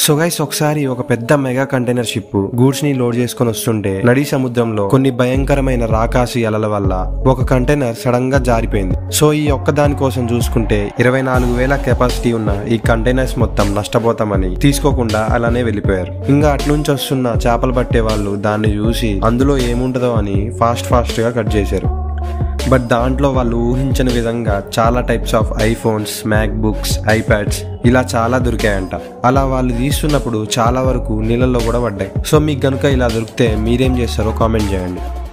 so guys ఒకసారి ఒక పెద్ద మెగా కంటైనర్ షిప్ గూడ్స్ ని లోడ్ చేసుకొని వస్తుంటే నడి సముద్రంలో కొన్ని భయంకరమైన రాకాసి అలల వల్ల ఒక కంటైనర్ సడన్ గా జారిపోయింది సో ఈ ఒక్క దాని కోసం చూసుకుంటే ఇరవై నాలుగు వేల కెపాసిటీ ఉన్న ఈ కంటైనర్స్ మొత్తం నష్టపోతామని తీసుకోకుండా అలానే వెళ్ళిపోయారు ఇంకా అట్నుంచి వస్తున్న చేపలు పట్టే వాళ్ళు దాన్ని చూసి అందులో ఏముంటదో అని ఫాస్ట్ ఫాస్ట్ గా కట్ చేశారు బట్ దాంట్లో వాళ్ళు ఊహించని విధంగా చాలా types of iPhones MacBooks iPads ఇలా చాలా దొరికాయంట అలా వాళ్ళు తీస్తున్నప్పుడు చాలా వరకు నీళ్ళల్లో కూడా పడ్డాయి సో మీకు గనుక ఇలా దొరికితే మీరేం చేస్తారో కామెంట్ చేయండి